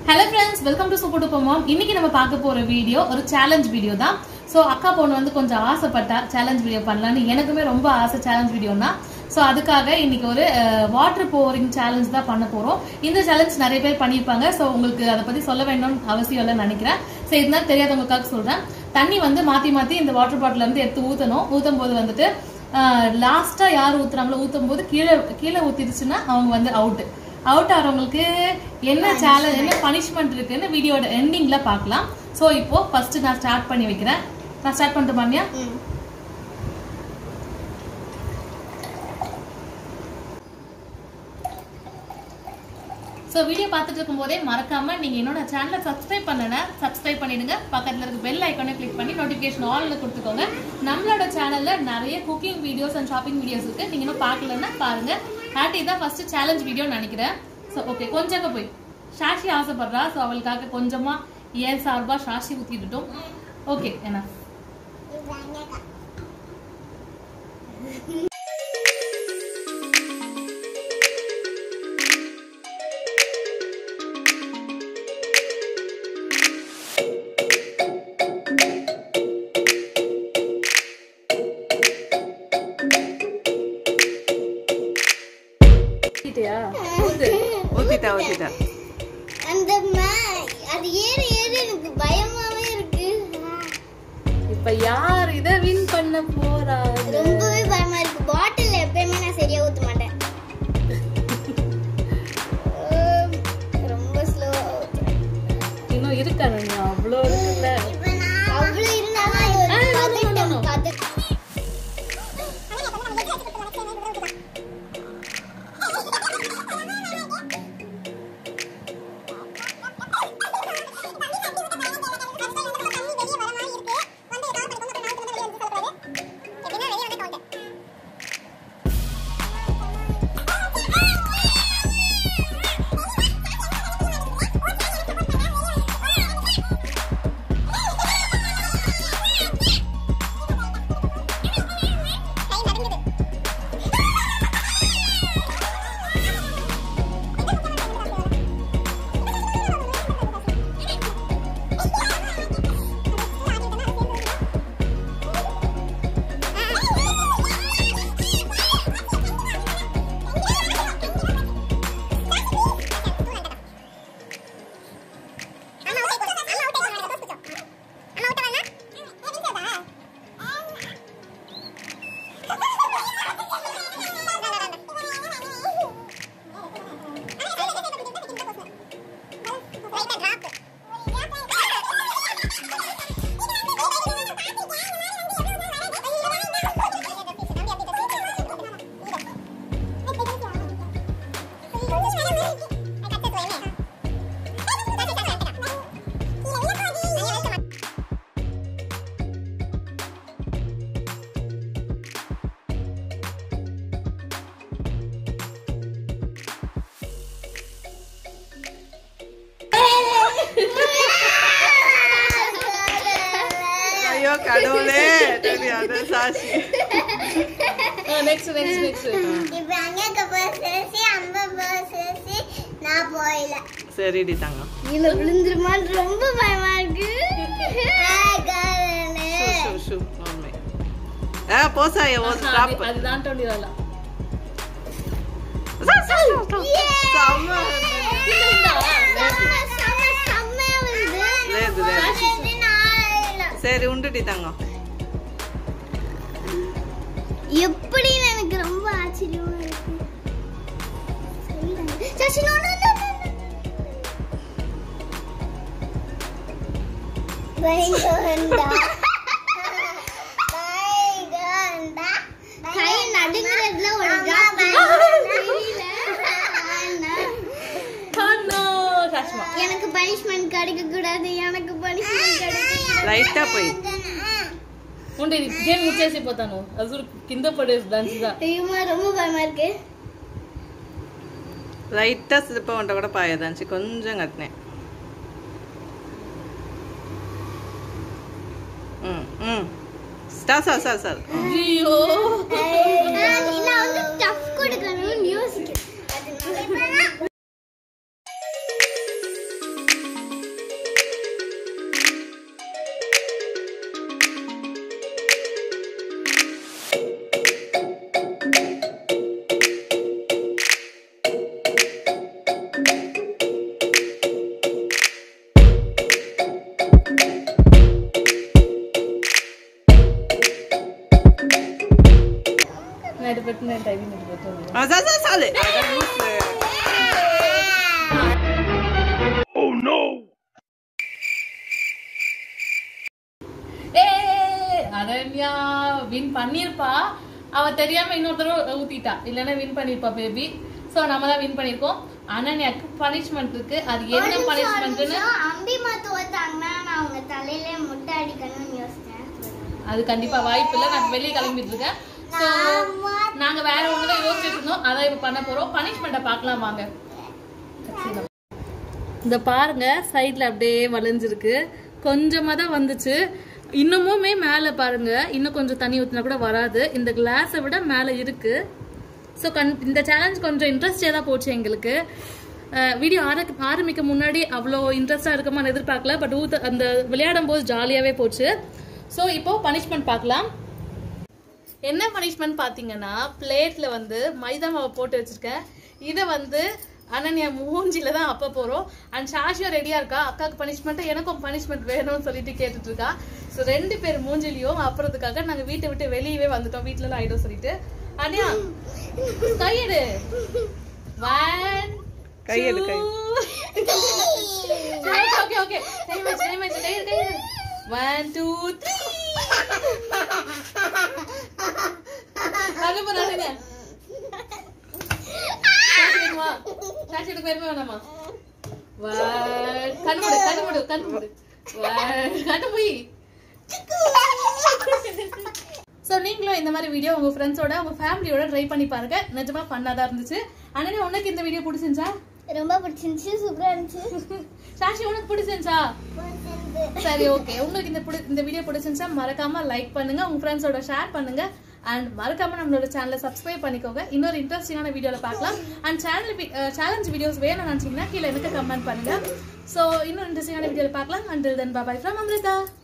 Hello friends welcome to super duper mom இன்னைக்கு நம்ம பார்க்க போற வீடியோ ஒரு சேலஞ்ச் வீடியோ தான் ஸோ அக்கா பொண்ணு வந்து கொஞ்சம் ஆசைப்பட்டா சேலஞ்ச் வீடியோ பண்ணலான்னு எனக்குமே ரொம்ப ஆசை சேலஞ்ச் வீடியோனா ஸோ அதுக்காக இன்னைக்கு ஒரு வாட்டர் போரிங் சேலஞ்ச் தான் பண்ண போறோம் இந்த சேலஞ்ச் நிறைய பேர் பண்ணியிருப்பாங்க ஸோ உங்களுக்கு அதை பத்தி சொல்ல வேணும்னு அவசியம் இல்லைன்னு நினைக்கிறேன் ஸோ இதுதான் தெரியாதவங்களுக்காக சொல்றேன் தண்ணி வந்து மாத்தி மாத்தி இந்த வாட்டர் பாட்டில் இருந்து எடுத்து ஊற்றணும் ஊற்றும் போது வந்துட்டு லாஸ்டா யார் ஊத்துறாங்களோ ஊத்தும் போது கீழே கீழே ஊத்திடுச்சுன்னா அவங்க வந்து அவுட் அவுட் ஆகிறவங்களுக்கு என்ன சேலஞ்ச் என்ன பனிஷ்மெண்ட் இருக்குன்னு வீடியோட எண்டிங்ல பார்க்கலாம் ஸோ இப்போ ஃபர்ஸ்ட் நான் ஸ்டார்ட் பண்ணி வைக்கிறேன் நான் ஸ்டார்ட் பண்ணிட்டு பாண்டியா ஸோ வீடியோ பார்த்துட்டு இருக்கும்போதே மறக்காம நீங்க என்னோட சேனலை சப்ஸ்கிரைப் பண்ணனா சப்ஸ்கிரைப் பண்ணிடுங்க பக்கத்துல இருக்க பெல் ஐக்கானை கிளிக் பண்ணி நோட்டிஃபிகேஷன் ஆல்ல கொடுத்துக்கோங்க நம்மளோட சேனல்ல நிறைய cooking videos and shopping videos இருக்கு நீங்க இன்னும் பார்க்கலன்னா பாருங்க ஹேட்டி தான் ஃபர்ஸ்ட் சேலஞ்ச் வீடியோ நினைக்கிறேன் ஸோ ஓகே கொஞ்சங்க போய் ஷாஷி ஆசைப்படுறா ஸோ அவளுக்காக கொஞ்சமா ஏன் சார்பா ஷாஷி ஊத்திட்டுட்டோம் ஓகே என்ன ஊத்திட்டியா? ஊத்து. ஊத்திட்டா ஊத்திட்டா அந்த மா- அது ஏற ஏற எனக்கு பயமாவே இருக்கு இப்ப யார் இதை வின் பண்ண போறா ரொம்பவே பயமா இருக்கு பாட்டில் எப்பயுமே நான் சரியா ஊத்த மாட்டேன் உம், ரொம்ப ஸ்லோவா இன்னும் இருக்கா நீ அவ்வளோ இருக்குல்ல அவ்வளவு இருந்தாலும் அது ஒரு ஆ, no, no, no, பதட்டம், no. பதட்டம். ஐயோ கடவுளே தெரியாது சாஷி நெக்ஸ்ட் நெக்ஸ்ட் நெக்ஸ்ட் இப்ப அங்க பேசி அம்ப பேசி நான் போயில சரிடி தங்கம் கீழே விழுந்துருமான்னு ரொம்ப பயமா இருக்கு ஷூ ஷூ ஷூ உண்மை ஆ போசாய ஓ ஸ்டாப் அதுதான் டொண்டி வரலாம் செம்ம లేదు, లేదు. சரி உண்டுடி தங்கம் எப்படின்னு எனக்கு ரொம்ப ஆச்சரியமா இருக்கு Sasi, no, no, no, no, no. வைகுண்டா. வைகுண்டா. கை நடுங்குறதுல ஒரு drop தெரியல. காஷ்மா எனக்கு பனிஷ்மெண்ட் கிடைக்க கூடாது எனக்கு பனிஷ்மெண்ட் கிடைக்க లైటా పోయి ఉండే గేమ్ ముచ్చేసిపోతాను అసలు కింద పడేసి దాని ஐயோ ரொம்ப பயமா இருக்கு లైటా స్లిప్ వంట కూడా పాయేదాంచి కొంచెం కట్టినే స్టార్ సార్ సార్ సార్ అయ్యో நான் வந்து டஃப் கொடுக்கணும்னு யோசிக்கிறேன் அதனால அனன்யா வின் பண்ணியிருப்பா அவ தெரியாம இன்னொரு தடவை ஊத்திட்டா இல்லைன்னா வின் பண்ணிருப்பா பேபி சோ நம்ம தான் வின் பண்ணிருக்கோம் அனன்யாக்கு பனிஷ்மெண்ட் இருக்கு அது என்ன பனிஷ்மெண்ட்னு அம்பிமா தோத்தாங்கன்னா நான் அவங்க தலையில முட்டை அடிக்கணும்னு யோசிச்சேன் அது கண்டிப்பா வாய்ப்பு இல்ல நான் வெளியே கிளம்பிட்டு இருக்கேன் So, நாங்க வேற ஒண்ணுதான் யோசிச்சுட்டு இருந்தோம் அதான் இப்ப பண்ண போறோம் பனிஷ்மெண்ட்டை பார்க்கலாம் வாங்க இந்த பாருங்க சைடுல அப்படியே வளைஞ்சிருக்கு கொஞ்சமா தான் வந்துச்சு இன்னமுமே மேல பாருங்க இன்னும் கொஞ்சம் தண்ணி ஊத்தினா கூட வராது இந்த கிளாஸை விட மேல இருக்கு ஸோ கண் இந்த சேலஞ்ச் கொஞ்சம் இன்ட்ரெஸ்டியாக தான் போச்சு எங்களுக்கு வீடியோ ஆர ஆரம்பிக்க முன்னாடி அவ்வளோ இன்ட்ரெஸ்டாக இருக்குமான்னு எதிர்பார்க்கல பட் ஊத்த அந்த விளையாடும் போது ஜாலியாகவே போச்சு ஸோ இப்போ பனிஷ்மெண்ட் பார்க்கலாம் என்ன பனிஷ்மெண்ட் பார்த்தீங்கன்னா பிளேட்ல வந்து மைதா மாவை போட்டு வச்சிருக்கேன் இதை வந்து அனன்யா மூஞ்சில தான் அப்ப போறோம் அண்ட் சாஷியா ரெடியா இருக்கா அக்காவுக்கு பனிஷ்மெண்ட் எனக்கும் பனிஷ்மெண்ட் வேணும்னு சொல்லிட்டு கேட்டுட்டு இருக்கா ஸோ ரெண்டு பேர் மூஞ்சிலையும் அப்புறத்துக்காக நாங்க வீட்டை விட்டு வெளியவே வந்துட்டோம் வீட்டுல எல்லாம் ஆயிடும் சொல்லிட்டு அனியா கையெடு ஒன் கையெடு, கை. ஓகே ஓகே டைம் ஆச்சு டைம் ஆச்சு கையெடு கையெடு ஒன் டூ த்ரீ அனுப்பு நானுங்க சாட்சி எடுக்குமா சாட்சி எடுக்க வேணுமா வேணாமா One. கண்ணு மூடு கண்ணு மூடு கண்ணு மூடு One. கண்ணு மூடி ஸோ நீங்களும் இந்த மாதிரி வீடியோ உங்க ஃப்ரெண்ட்ஸோட உங்க ஃபேமிலியோட ட்ரை பண்ணி பாருங்க நிஜமா ஃபன்னாக தான் இருந்துச்சு அண்ணனே உனக்கு இந்த வீடியோ பிடிச்சிருந்துச்சா ரொம்ப பிடிச்சிருந்துச்சு சூப்பரா இருந்துச்சு சாஷி உனக்கு பிடிச்சிருந்துச்சா பிடிச்சிருந்து. சரி ஓகே உங்களுக்கு இந்த பிடி- இந்த வீடியோ பிடிச்சிருந்துச்சா மறக்காம லைக் பண்ணுங்க உங்க ஃப்ரெண்ட்ஸோட ஷேர் பண்ணுங்க அண்ட் மறக்காம நம்மளோட சேனலை சப்ஸ்கிரைப் பண்ணிக்கோங்க இன்னொரு இன்ட்ரெஸ்டிங்கான வீடியோல பார்க்கலாம் அண்ட் சேனல் சேலஞ்ச் வீடியோஸ் வேணும்னு நினைச்சீங்கன்னா கீழே எனக்கு கமெண்ட் பண்ணுங்க ஸோ இன்னொரு இன்ட்ரெஸ்டிங்கான வீடியோல பார்க்கலாம் until then bye bye from Amrita